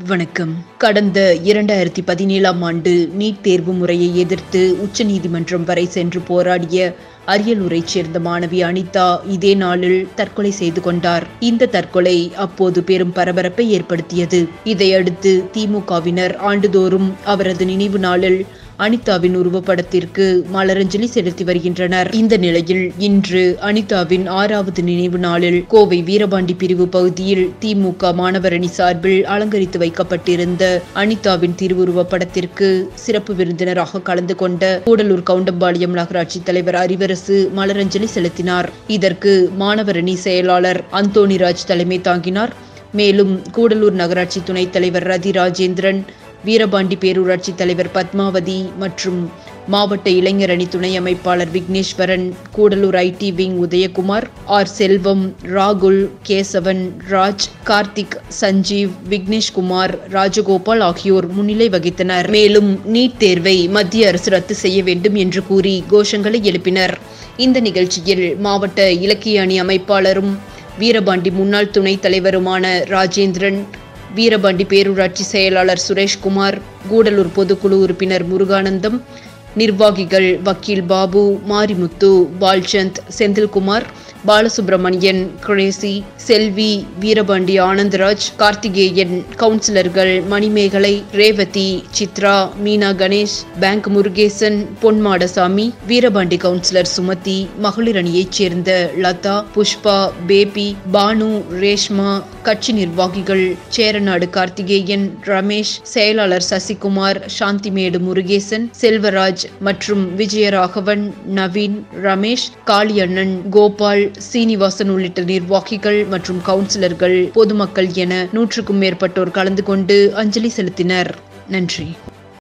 வணக்கம் கடந்த இரண்டாயிரத்தி பதினேழாம் ஆண்டு நீட் தேர்வு முறையை எதிர்த்து உச்சநீதிமன்றம் வரை சென்று போராடிய அரியலூரைச் சேர்ந்த மாணவி அனிதா இதே நாளில் தற்கொலை செய்து கொண்டார் இந்த தற்கொலை அப்போது பெரும் பரபரப்பை ஏற்படுத்தியது இதையடுத்து திமுகவினர் ஆண்டுதோறும் அவரது நினைவு நாளில் அனிதாவின் உருவப்படத்திற்கு மலரஞ்சலி செலுத்தி வருகின்றனர் இந்த நிலையில் இன்று அனிதாவின் ஆறாவது நினைவு நாளில் கோவை வீரபாண்டி பிரிவு பகுதியில் திமுக மாணவர் அணி சார்பில் அலங்கரித்து வைக்கப்பட்டிருந்த அனிதாவின் திருவுருவப் படத்திற்கு சிறப்பு விருந்தினராக கலந்து கொண்ட கூடலூர் கவுண்டம்பாளையம் நகராட்சி தலைவர் அறிவரசு மலரஞ்சலி செலுத்தினார் இதற்கு மாணவர் அணி செயலாளர் அந்தோணிராஜ் தலைமை தாங்கினார் மேலும் கூடலூர் நகராட்சி துணைத் தலைவர் ரதி ராஜேந்திரன் வீரபாண்டி பேரூராட்சி தலைவர் பத்மாவதி மற்றும் மாவட்ட இளைஞர் அணி துணை அமைப்பாளர் Vigneswaran Gudalur IT wing Udhayakumar R Selvam ராகுல் கேசவன் ராஜ் கார்த்திக் சஞ்சீவ் விக்னேஷ்குமார் ராஜகோபால் ஆகியோர் முன்னிலை வகித்தனர் மேலும் நீட் தேர்வை மத்திய அரசு ரத்து செய்ய வேண்டும் என்று கூறி கோஷங்களை எழுப்பினர் இந்த நிகழ்ச்சியில் மாவட்ட இலக்கிய அணி அமைப்பாளரும் வீரபாண்டி முன்னாள் துணைத் தலைவருமான ராஜேந்திரன் வீரபாண்டி பேரூராட்சி செயலாளர் சுரேஷ்குமார் கூடலூர் பொதுக்குழு உறுப்பினர் முருகானந்தம் நிர்வாகிகள் வக்கீல் பாபு மாரிமுத்து பால்சந்த் செந்தில்குமார் பாலசுப்ரமணியன் கிரேசி செல்வி வீரபாண்டி ஆனந்தராஜ் கார்த்திகேயன் கவுன்சிலர்கள் மணிமேகலை ரேவதி சித்ரா மீனா கணேஷ் பேங்க் முருகேசன் பொன்மாடசாமி வீரபாண்டி கவுன்சிலர் சுமதி மகளிர் அணியைச் சேர்ந்த லதா புஷ்பா பேபி பானு ரேஷ்மா கட்சி நிர்வாகிகள் சேரநாடு கார்த்திகேயன் ரமேஷ் செயலாளர் சசிகுமார் சாந்திமேடு முருகேசன் செல்வராஜ் மற்றும் விஜயராகவன் நவீன் ரமேஷ் காளியண்ணன் கோபால் சீனிவாசன் உள்ளிட்ட நிர்வாகிகள் மற்றும் கவுன்சிலர்கள் பொதுமக்கள் என நூற்றுக்கும் மேற்பட்டோர் கலந்து கொண்டு அஞ்சலி செலுத்தினர் நன்றி